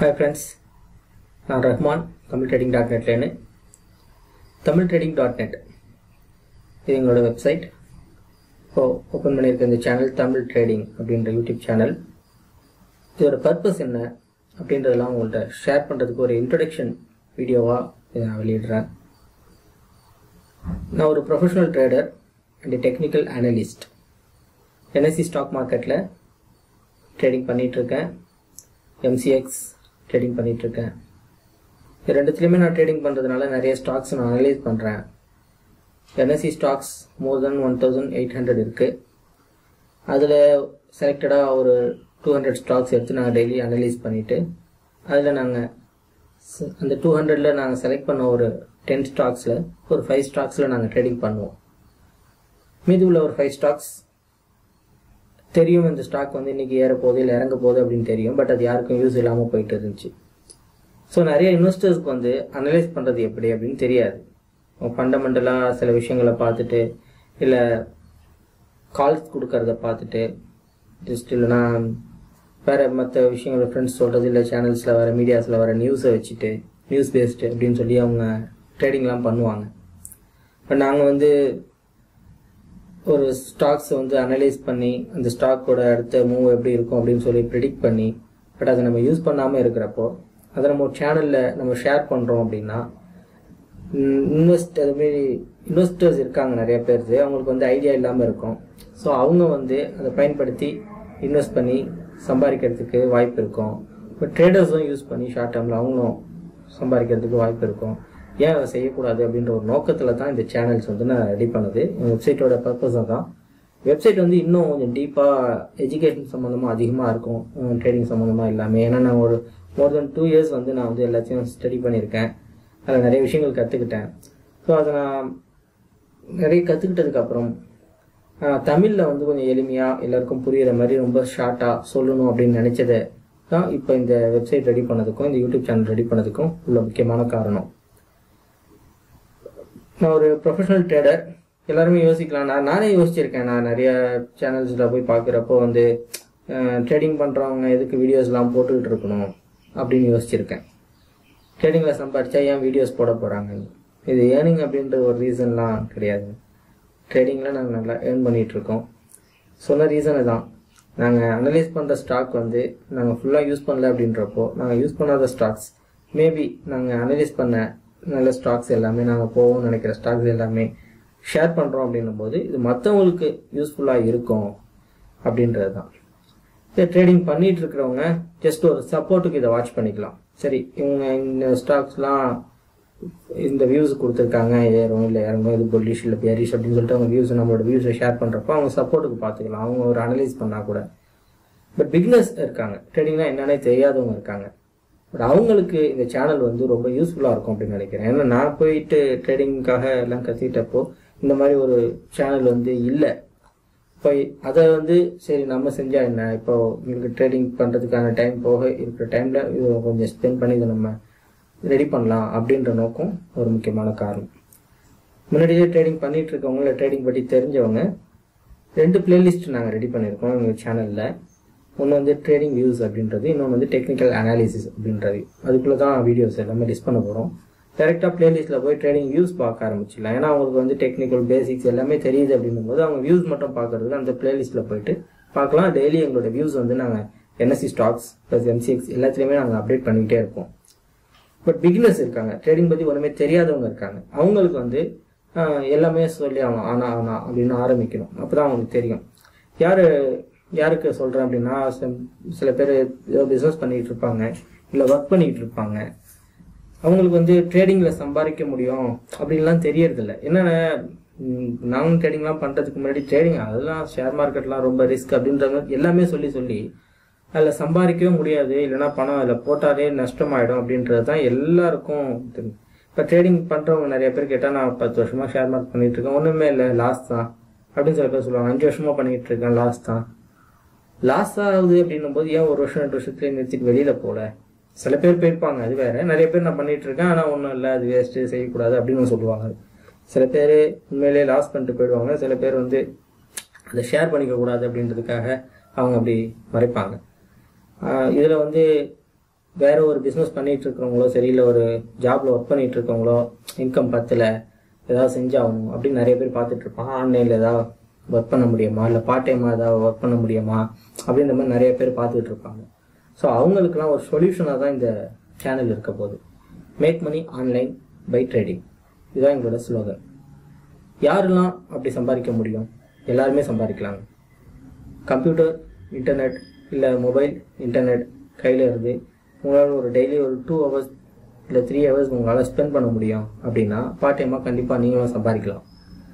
hi friends நான் Rahman Tamil trading dot நெட்லேன்னு Tamil trading dot net இது எங்களோட வெப்சைட் இப்போ ஓப்பன் பண்ணியிருக்க இந்த சேனல் தமிழ் ட்ரேடிங் அப்படின்ற யூடியூப் சேனல் இதோட பர்பஸ் என்ன அப்படின்றதெல்லாம் உங்கள்கிட்ட ஷேர் பண்ணுறதுக்கு ஒரு இன்ட்ரடக்ஷன் வீடியோவாக இதை நான் வெளியிடுறேன் நான் ஒரு professional trader and technical analyst NSE stock மார்க்கெட்டில் ட்ரேடிங் பண்ணிகிட்ருக்கேன் எம்சிஎக்ஸ் ட்ரேடிங் பண்ணிகிட்ருக்கேன் இது ரெண்டுத்துலேயுமே நான் ட்ரேடிங் பண்ணுறதுனால நிறைய ஸ்டாக்ஸ் நான் அனலைஸ் பண்ணுறேன் NSE stocks more then one thousand eight hundred இருக்குது அதில் செலக்டடாக ஒரு டூ ஹண்ட்ரட் ஸ்டாக்ஸ் எடுத்து நாங்கள் டெய்லி அனலைஸ் பண்ணிவிட்டு அதில் நாங்கள் அந்த டூ ஹண்ட்ரடில் நாங்கள் செலக்ட் பண்ண ஒரு டென் ஸ்டாக்ஸில் ஒரு ஃபைவ் ஸ்டாக்ஸில் நாங்கள் ட்ரேடிங் பண்ணுவோம் மீதி உள்ள ஒரு ஃபைவ் ஸ்டாக்ஸ் தெரியும் இந்த ஸ்டாக் வந்து இன்றைக்கி ஏற போகுது இல்லை இறங்க போகுது அப்படின்னு தெரியும் பட் அது யாருக்கும் யூஸ் இல்லாமல் போயிட்டு இருந்துச்சு ஸோ நிறைய இன்வெஸ்டர்ஸ்க்கு வந்து அனலைஸ் பண்ணுறது எப்படி அப்படின்னு தெரியாது ஃபண்டமெண்டலாக சில விஷயங்களை பார்த்துட்டு இல்லை கால்ஸ் கொடுக்கறத பார்த்துட்டு ஜஸ்ட் இல்லைனா வேறு மற்ற விஷயங்களை ஃப்ரெண்ட்ஸ் சொல்கிறது இல்லை சேனல்ஸில் வர மீடியாஸில் வர நியூஸை வச்சுட்டு நியூஸ் பேஸ்டு அப்படின்னு சொல்லி அவங்க ட்ரேடிங்லாம் பண்ணுவாங்க பட் நாங்கள் வந்து ஒரு ஸ்டாக்ஸை வந்து அனலைஸ் பண்ணி அந்த ஸ்டாக்கோட அடுத்த மூவ் எப்படி இருக்கும் அப்படின்னு சொல்லி ப்ரிடிக்ட் பண்ணி பட் அதை நம்ம யூஸ் பண்ணாமல் இருக்கிறப்போ அதை நம்ம ஒரு சேனலில் நம்ம ஷேர் பண்ணுறோம் அப்படின்னா இன்வெஸ்ட் அதுமாரி இன்வெஸ்டர்ஸ் இருக்காங்க நிறைய பேர் அவங்களுக்கு வந்து ஐடியா இல்லாமல் இருக்கும் ஸோ அவங்க வந்து அதை பயன்படுத்தி இன்வெஸ்ட் பண்ணி சம்பாதிக்கிறதுக்கு வாய்ப்பு இருக்கும் இப்போ ட்ரேடர்ஸும் யூஸ் பண்ணி ஷார்ட் டேர்மில் அவங்களும் சம்பாதிக்கிறதுக்கு வாய்ப்பு இருக்கும் ஏன் அதை செய்யக்கூடாது அப்படின்ற ஒரு நோக்கத்தில் தான் இந்த சேனல்ஸ் வந்து நான் ரெடி பண்ணுது எங்கள் வெப்சைட்டோட பர்பஸ் தான் வெப்சைட் வந்து இன்னும் கொஞ்சம் டீப்பாக எஜுகேஷன் சம்மந்தமாக அதிகமாக இருக்கும் ட்ரேடிங் சம்மந்தமாக எல்லாமே ஏன்னா நான் ஒரு மோர் தென் டூ இயர்ஸ் வந்து நான் வந்து எல்லாத்தையும் ஸ்டடி பண்ணியிருக்கேன் அதில் நிறைய விஷயங்கள் கற்றுக்கிட்டேன் ஸோ அதை நான் நிறைய கற்றுக்கிட்டதுக்கப்புறம் தமிழில் வந்து கொஞ்சம் எளிமையாக எல்லாருக்கும் புரிகிற மாதிரி ரொம்ப ஷார்ட்டாக சொல்லணும் அப்படின்னு நினச்சதை தான் இப்போ இந்த வெப்சைட் ரெடி பண்ணதுக்கும் இந்த யூடியூப் சேனல் ரெடி பண்ணதுக்கும் உள்ள முக்கியமான காரணம் நான் ஒரு ப்ரொஃபஷனல் ட்ரேடர் எல்லாருமே யோசிக்கலாம் நான் நானே யோசிச்சிருக்கேன் நான் நிறைய சேனல்ஸில் போய் பார்க்குறப்போ வந்து ட்ரேடிங் பண்ணுறவங்க எதுக்கு வீடியோஸ்லாம் போட்டுக்கிட்டு இருக்கணும் அப்படின்னு யோசிச்சிருக்கேன் ட்ரேடிங்கில் சம்பாதிச்சா ஏன் வீடியோஸ் போட போகிறாங்க இது ஏர்னிங் அப்படின்ற ஒரு ரீசன்லாம் கிடையாது ட்ரேடிங்கில் நாங்கள் நல்லா ஏர்ன் பண்ணிகிட்ருக்கோம் சொன்ன ரீசனு தான் நாங்கள் அனலைஸ் பண்ணுற ஸ்டாக் வந்து நாங்கள் ஃபுல்லாக யூஸ் பண்ணல அப்படின்றப்போ நாங்கள் யூஸ் பண்ணாத ஸ்டாக்ஸ் மேபி நாங்கள் அனலைஸ் பண்ண நல்ல ஸ்டாக்ஸ் எல்லாமே நாங்கள் போவோம்னு நினைக்கிற ஸ்டாக்ஸ் எல்லாமே ஷேர் பண்ணுறோம் அப்படின்னும் போது இது மற்றவங்களுக்கு யூஸ்ஃபுல்லாக இருக்கும் அப்படின்றது தான் இதை ட்ரேடிங் பண்ணிட்டு இருக்கிறவங்க ஜஸ்ட் ஒரு சப்போர்ட்டுக்கு இதை வாட்ச் பண்ணிக்கலாம் சரி இவங்க இந்த ஸ்டாக்ஸ்லாம் இந்த வியூஸ் கொடுத்துருக்காங்க ஏறும் இல்லை இறங்கும் இது புல்லிஷ் இல்லை பேரிஷ் அப்படின்னு சொல்லிட்டு அவங்க வியூஸ் நம்மளோட வியூஸை ஷேர் பண்ணுறப்போ அவங்க சப்போர்ட்டுக்கு பார்த்துக்கலாம் அவங்க ஒரு அனலைஸ் பண்ணால் கூட பட் பிக்னஸ் இருக்காங்க ட்ரேடிங்னா என்னன்னே தெரியாதவங்க இருக்காங்க பட் அவங்களுக்கு இந்த சேனல் வந்து ரொம்ப யூஸ்ஃபுல்லாக இருக்கும் அப்படின்னு நினைக்கிறேன் ஏன்னா நான் போயிட்டு ட்ரேடிங்காக எல்லாம் கற்றுக்கிட்டப்போ இந்த மாதிரி ஒரு சேனல் வந்து இல்லை இப்போ அதை வந்து சரி நம்ம செஞ்சால் என்ன இப்போ உங்களுக்கு ட்ரேடிங் பண்ணுறதுக்கான டைம் போக இருக்கிற டைமில் இது கொஞ்சம் ஸ்பெண்ட் பண்ணி இதை நம்ம ரெடி பண்ணலாம் அப்படின்ற நோக்கம் ஒரு முக்கியமான காரணம் முன்னாடியே ட்ரேடிங் பண்ணிட்டு இருக்கவங்க இல்லை ட்ரேடிங் பற்றி தெரிஞ்சவங்க ரெண்டு பிளேலிஸ்ட் நாங்கள் ரெடி பண்ணியிருக்கோம் எங்கள் சேனலில் ஒன்று வந்து ட்ரேடிங் வியூஸ் அப்படின்றது இன்னொன்று வந்து டெக்னிக்கல் அனாலிசிஸ் அப்படின்றது அதுக்குள்ளே தான் வீடியோஸ் எல்லாமே லிஸ்ட் பண்ண போகிறோம் டேரெக்டாக பிளேலிஸ்ட்டில் போய் ட்ரேடிங் வியூஸ் பார்க்க ஆரம்பிச்சிடலாம் ஏன்னா அவங்களுக்கு வந்து டெக்னிக்கல் பேசிக்ஸ் எல்லாமே தெரியுது அப்படின்னும் போது அவங்க வியூஸ் மட்டும் பார்க்கறதுக்கு அந்த பிளேலிஸ்ட்டில் போயிட்டு பார்க்கலாம் டெய்லி எங்களோட வியூஸ் வந்து நாங்கள் என்எஸ்சி ஸ்டாக்ஸ் ப்ளஸ் எம்சிஎக்ஸ் எல்லாத்துலேயுமே நாங்கள் அப்டேட் பண்ணிக்கிட்டே இருப்போம் பட் பிகினர்ஸ் இருக்காங்க ட்ரேடிங் பற்றி ஒன்றுமே தெரியாதவங்க இருக்காங்க அவங்களுக்கு வந்து எல்லாமே சொல்லி ஆகணும் ஆனா ஆனா அப்படின்னு ஆரம்பிக்கணும் அப்போ தான் அவங்களுக்கு தெரியும் யார் யாருக்கு சொல்கிறேன் அப்படின்னா சில பேர் ஏதோ பிஸ்னஸ் பண்ணிகிட்டு இருப்பாங்க இல்லை ஒர்க் பண்ணிக்கிட்டு இருப்பாங்க அவங்களுக்கு வந்து ட்ரேடிங்கில் சம்பாதிக்க முடியும் அப்படின்லாம் தெரியறதில்ல என்னென்ன நானும் ட்ரேடிங்லாம் பண்ணுறதுக்கு முன்னாடி ட்ரேடிங் அதெல்லாம் ஷேர் மார்க்கெட்லாம் ரொம்ப ரிஸ்க் அப்படின்றவங்க எல்லாமே சொல்லி சொல்லி அதில் சம்பாதிக்கவே முடியாது இல்லைனா பணம் அதில் போட்டாலே நஷ்டமாயிடும் அப்படின்றது தான் எல்லாருக்கும் தெரியும் இப்போ ட்ரேடிங் பண்ணுறவங்க நிறைய பேர் கேட்டால் நான் பத்து வருஷமாக ஷேர் மார்க்கெட் பண்ணிகிட்டு இருக்கேன் ஒன்றுமே இல்லை லாஸ் தான் அப்படின்னு சில பேர் சொல்லுவாங்க அஞ்சு வருஷமாக பண்ணிகிட்டு இருக்கேன் லாஸ் தான் லாஸ் ஆகுது அப்படின்னும் போது ஏன் ஒரு வருஷம் ரெண்டு வருஷத்துலேயே நிறுத்திட்டு வெளியில் போகல சில பேர் போயிருப்பாங்க அது வேற நிறைய பேர் நான் பண்ணிட்டு இருக்கேன் ஆனால் ஒன்றும் இல்லை அது வேஸ்ட்டு செய்யக்கூடாது அப்படின்னு சொல்லுவாங்க சில பேர் உண்மையிலேயே லாஸ் பண்ணிட்டு போயிடுவாங்க சில பேர் வந்து அதை ஷேர் பண்ணிக்க கூடாது அப்படின்றதுக்காக அவங்க அப்படி மறைப்பாங்க இதில் வந்து வேற ஒரு பிஸ்னஸ் பண்ணிட்டு இருக்கிறவங்களோ சரி இல்லை ஒரு ஜாப்ல ஒர்க் பண்ணிட்டு இருக்கவங்களோ இன்கம் பத்தல ஏதாவது செஞ்சாகணும் அப்படின்னு நிறைய பேர் பார்த்துட்டு இருப்பாங்க ஆன்லைனில் ஏதாவது ஒர்க் பண்ண முடியுமா இல்லை பார்ட் டைமாக ஏதாவது ஒர்க் பண்ண முடியுமா அப்படின்ற மாதிரி நிறைய பேர் பார்த்துட்டு இருப்பாங்க ஸோ அவங்களுக்குலாம் ஒரு சொல்யூஷனாக தான் இந்த சேனல் இருக்க போகுது make money online by trading இதுதான் எங்களோட ஸ்லோகன் யாரெல்லாம் அப்படி சம்பாதிக்க முடியும் எல்லாருமே சம்பாதிக்கலாங்க கம்ப்யூட்டர் இன்டர்நெட் இல்லை மொபைல் இன்டர்நெட் கையில் இருந்து உங்களால் ஒரு டெய்லி ஒரு டூ ஹவர்ஸ் இல்லை த்ரீ ஹவர்ஸ் உங்களால் ஸ்பெண்ட் பண்ண முடியும் அப்படின்னா பார்ட் டைமாக கண்டிப்பாக நீங்களும் சம்பாதிக்கலாம்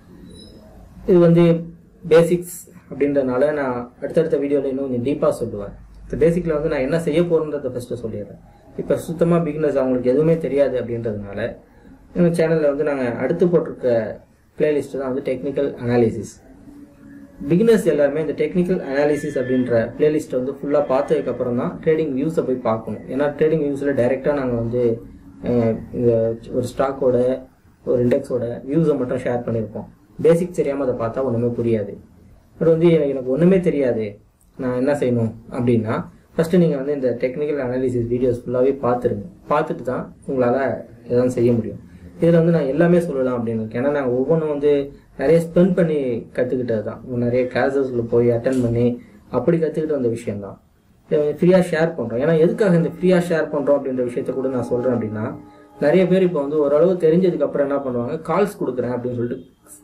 இது வந்து பேசிக்ஸ் அப்படின்றனால நான் அடுத்தடுத்த வீடியோவில் இன்னும் கொஞ்சம் டீப்பாக சொல்லுவேன் இந்த பேசிக்கில் வந்து நான் என்ன செய்ய போகிறேன்றதை ஃபஸ்ட்டு சொல்லிடுறேன் இப்போ சுத்தமாக பிகினர்ஸ் அவங்களுக்கு எதுவுமே தெரியாது அப்படின்றதுனால எங்கள் சேனலில் வந்து நாங்கள் அடுத்து போட்டிருக்க பிளேலிஸ்ட்டு தான் வந்து டெக்னிக்கல் அனாலிசிஸ் பிகினர்ஸ் எல்லாருமே இந்த டெக்னிக்கல் அனாலிசிஸ் அப்படின்ற பிளேலிஸ்ட்டை வந்து ஃபுல்லாக பார்த்ததுக்கப்புறம் தான் ட்ரேடிங் வியூஸை போய் பார்க்கணும் ஏன்னா ட்ரேடிங் வியூஸில் டைரெக்டாக நாங்கள் வந்து அஹ், இந்த ஒரு ஸ்டாக்கோட ஒரு இண்டெக்ஸோட வியூஸை மட்டும் ஷேர் பண்ணியிருப்போம் பேசிக் தெரியாமல் அதை பார்த்தா ஒன்றுமே புரியாது அப்புறம் வந்து எனக்கு எனக்கு ஒன்றுமே தெரியாது நான் என்ன செய்யணும் அப்படின்னா ஃபஸ்ட்டு நீங்கள் வந்து இந்த டெக்னிக்கல் அனாலிசிஸ் வீடியோஸ் ஃபுல்லாகவே பார்த்துருங்க பார்த்துட்டு தான் உங்களால் எதாவது செய்ய முடியும் இதில் வந்து நான் எல்லாமே சொல்லலாம் அப்படின்னு இருக்கேன் ஏன்னா நான் ஒவ்வொன்றும் வந்து நிறைய ஸ்பெண்ட் பண்ணி கற்றுக்கிட்டது தான் நிறைய கிளாஸஸில் போய் அட்டன் பண்ணி அப்படி கற்றுக்கிட்டு வந்த விஷயம்தான் ஃப்ரீயாக ஷேர் பண்ணுறோம் ஏன்னா எதுக்காக இந்த ஃப்ரீயாக ஷேர் பண்ணுறோம் அப்படின்ற விஷயத்த கூட நான் சொல்கிறேன் அப்படின்னா நிறைய பேர் இப்போ வந்து ஓரளவு தெரிஞ்சதுக்கு அப்புறம் என்ன பண்ணுவாங்க கால்ஸ் கொடுக்குறேன் அப்படின்னு சொல்லிட்டு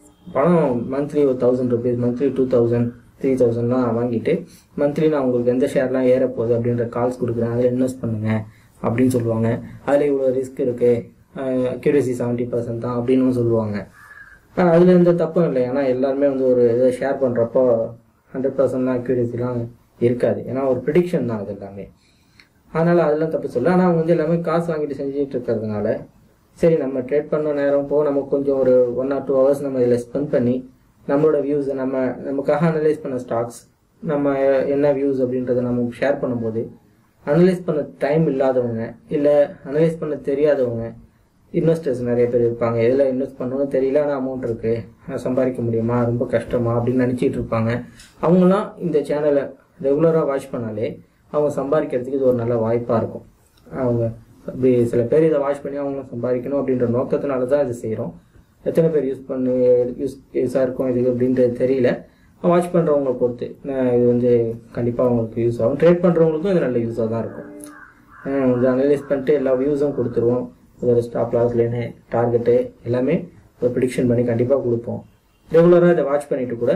பணம் மந்த்லி ஒரு thousand rupees monthly two thousand three தௌசண்ட்லாம் வாங்கிட்டு மந்த்லி நான் உங்களுக்கு எந்த ஷேர்லாம் ஏற போகுது அப்படின்ற கால்ஸ் கொடுக்குறேன் அதில் இன்வெஸ்ட் பண்ணுங்க அப்படின்னு சொல்லுவாங்க அதில் இவ்வளோ ரிஸ்க் இருக்குது அக்யூரசி செவன்ட்டி பர்சன்ட் தான் அப்படின்னு சொல்லுவாங்க ஆனால் அதில் எந்த தப்பும் இல்லை ஏன்னா எல்லாருமே வந்து ஒரு இதை ஷேர் பண்ணுறப்போ ஹண்ட்ரட் பர்சன்ட்லாம் அக்யூரசிலாம் இருக்காது ஏன்னா ஒரு ப்ரிடிக்ஷன் தான் அது எல்லாமே அதனால் அதெல்லாம் தப்பு சொல்ல ஆனால் அவங்க வந்து எல்லாமே காசு வாங்கிட்டு செஞ்சுட்டு இருக்கிறதுனால சரி நம்ம ட்ரேட் பண்ண நேரம் போக நமக்கு கொஞ்சம் ஒரு ஒன் ஆர் டூ ஹவர்ஸ் நம்ம இதில் ஸ்பெண்ட் பண்ணி நம்மளோட வியூஸ் நம்ம நமக்காக அனலைஸ் பண்ண ஸ்டாக்ஸ் நம்ம என்ன வியூஸ் அப்படின்றத நம்ம ஷேர் பண்ணும்போது அனலைஸ் பண்ண டைம் இல்லாதவங்க இல்லை அனலைஸ் பண்ண தெரியாதவங்க இன்வெஸ்டர்ஸ் நிறைய பேர் இருப்பாங்க எதில் இன்வெஸ்ட் பண்ணணும்னு தெரியல ஆனால் அமௌண்ட் இருக்குது சம்பாதிக்க முடியுமா ரொம்ப கஷ்டமா அப்படின்னு நினச்சிட்டு இருப்பாங்க அவங்களாம் இந்த சேனலை ரெகுலராக வாட்ச் பண்ணாலே அவங்க சம்பாதிக்கிறதுக்கு இது ஒரு நல்ல வாய்ப்பாக இருக்கும் அவங்க அப்படி சில பேர் இதை வாட்ச் பண்ணி அவங்களும் சம்பாதிக்கணும் அப்படின்ற நோக்கத்தினால தான் இது செய்கிறோம் எத்தனை பேர் யூஸ் பண்ணி யூஸ் யூஸாக இருக்கும் இது அப்படின்றது தெரியல வாட்ச் பண்ணுறவங்க பொறுத்து நான் இது வந்து கண்டிப்பாக அவங்களுக்கு யூஸ் ஆகும் ட்ரேட் பண்ணுறவங்களுக்கும் இது நல்ல யூஸாக தான் இருக்கும் அஹ் வந்து அனலைஸ் பண்ணிட்டு எல்லா வியூஸும் கொடுத்துருவோம் அதோட ஸ்டாப் லாஸ் லேனு டார்கெட்டு எல்லாமே ஒரு ப்ரிடிக்ஷன் பண்ணி கண்டிப்பாக கொடுப்போம் ரெகுலராக இதை வாட்ச் பண்ணிட்டு கூட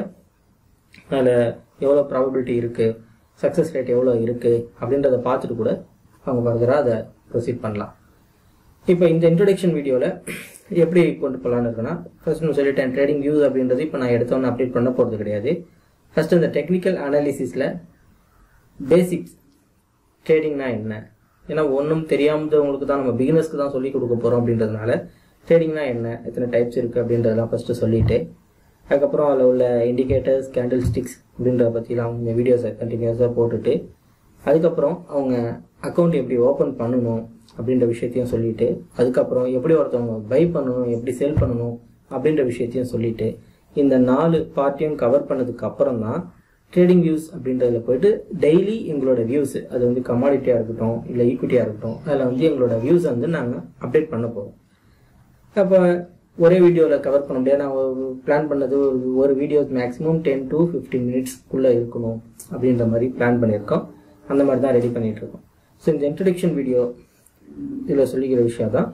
அதில் எவ்வளோ ப்ராபபிலிட்டி இருக்குது சக்ஸஸ் ரேட் எவ்வளோ இருக்குது அப்படின்றத பார்த்துட்டு கூட அவங்க ஃபர்தராக அதை ப்ரொசீட் பண்ணலாம் இப்போ இந்த இன்ட்ரடக்ஷன் வீடியோவில் எப்படி கொண்டு போகலான்னு இருக்குன்னா ஃபர்ஸ்ட் நான் சொல்லிட்டேன் ட்ரேடிங் வியூஸ் அப்படின்றது இப்போ நான் எடுத்தோன்னு அப்டேட் பண்ண போகிறது கிடையாது ஃபர்ஸ்ட் இந்த டெக்னிக்கல் அனாலிசிஸில் பேசிக்ஸ் ட்ரேடிங்னா என்ன ஏன்னா ஒன்றும் தெரியாதவங்களுக்கு தான் நம்ம பிகினர்ஸ்க்கு தான் சொல்லி கொடுக்க போகிறோம் அப்படின்றதுனால ட்ரேடிங்னா என்ன எத்தனை டைப்ஸ் இருக்குது அப்படின்றதெல்லாம் ஃபஸ்ட்டு சொல்லிட்டு அதுக்கப்புறம் அதில் உள்ள இண்டிகேட்டர்ஸ் கேண்டில் ஸ்டிக்ஸ் அப்படின்றத பற்றிலாம் அவங்க வீடியோஸை கண்டினியூஸாக போட்டுட்டு அதுக்கப்புறம் அவங்க அக்கௌண்ட் எப்படி ஓப்பன் பண்ணணும் அப்படின்ற விஷயத்தையும் சொல்லிட்டு அதுக்கப்புறம் எப்படி ஒருத்தவங்க பை பண்ணணும் எப்படி சேல் பண்ணணும் அப்படின்ற விஷயத்தையும் சொல்லிட்டு இந்த நாலு பார்ட்டியும் கவர் பண்ணதுக்கு அப்புறம் தான் ட்ரேடிங் வியூஸ் அப்படின்றதுல போயிட்டு டெய்லி எங்களோட வியூஸ் அது வந்து கமாடிட்டியாக இருக்கட்டும் இல்லை ஈக்விட்டியாக இருக்கட்டும் அதில் வந்து எங்களோட வியூஸை வந்து நாங்கள் அப்டேட் பண்ண போகிறோம் அப்போ ஒரே வீடியோவில் கவர் பண்ண முடியாது நான் பிளான் பண்ணது ஒரு- ஒரு video maximum ten to fifteen மினிட்ஸ்க்குள்ளே இருக்கணும் அப்படின்ற மாதிரி பிளான் பண்ணியிருக்கோம் அந்த மாதிரி தான் ரெடி பண்ணிட்டு இருக்கோம் ஸோ இந்த இன்ட்ரடக்ஷன் வீடியோ இதில் சொல்லிக்கிற விஷயம் தான்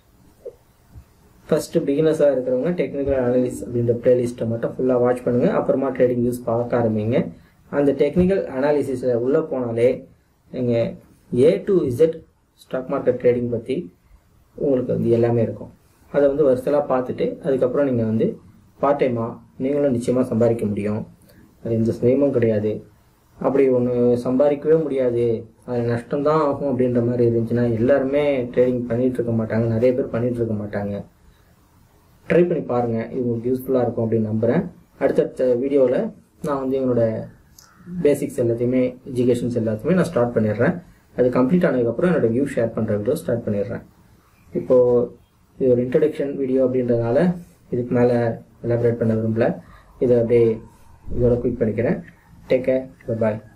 ஃபஸ்ட்டு பிகினர்ஸாக இருக்கிறவங்க டெக்னிக்கல் அனாலிசிஸ் அப்படின்ற பிளேலிஸ்ட்டை மட்டும் ஃபுல்லாக வாட்ச் பண்ணுங்கள் அப்புறமா ட்ரேடிங் யூஸ் பார்க்க ஆரம்பிங்க அந்த டெக்னிக்கல் அனாலிசிஸில் உள்ளே போனாலே நீங்கள் A to Z stock market trading பற்றி உங்களுக்கு வந்து எல்லாமே இருக்கும் அதை வந்து வருஷலாக பார்த்துட்டு அதுக்கப்புறம் நீங்கள் வந்து பார்ட் டைமாக நீங்களும் நிச்சயமாக சம்பாதிக்க முடியும் அது எந்த சுயமும் கிடையாது அப்படி ஒன்று சம்பாதிக்கவே முடியாது அது நஷ்டம்தான் ஆகும் அப்படின்ற மாதிரி இருந்துச்சுன்னா எல்லாருமே ட்ரேடிங் பண்ணிட்டு இருக்க மாட்டாங்க நிறைய பேர் பண்ணிட்டு இருக்க மாட்டாங்க ட்ரை பண்ணி பாருங்கள் இது உங்களுக்கு யூஸ்ஃபுல்லாக இருக்கும் அப்படின்னு நம்புகிறேன் அடுத்தடுத்த வீடியோவில் நான் வந்து என்னோட பேசிக்ஸ் எல்லாத்தையுமே எஜுகேஷன்ஸ் எல்லாத்தையுமே நான் ஸ்டார்ட் பண்ணிடுறேன் அது கம்ப்ளீட் ஆனதுக்கப்புறம் என்னோட வியூ ஷேர் பண்ணுற வீடியோ ஸ்டார்ட் பண்ணிடுறேன் இப்போது இது ஒரு இன்ட்ரடக்ஷன் வீடியோ அப்படின்றதுனால இதுக்கு மேலே எலாபரேட் பண்ண விரும்பல இதை அப்படியே இதோட குயிக் பண்ணிக்கிறேன் டேக் கேர் பாய்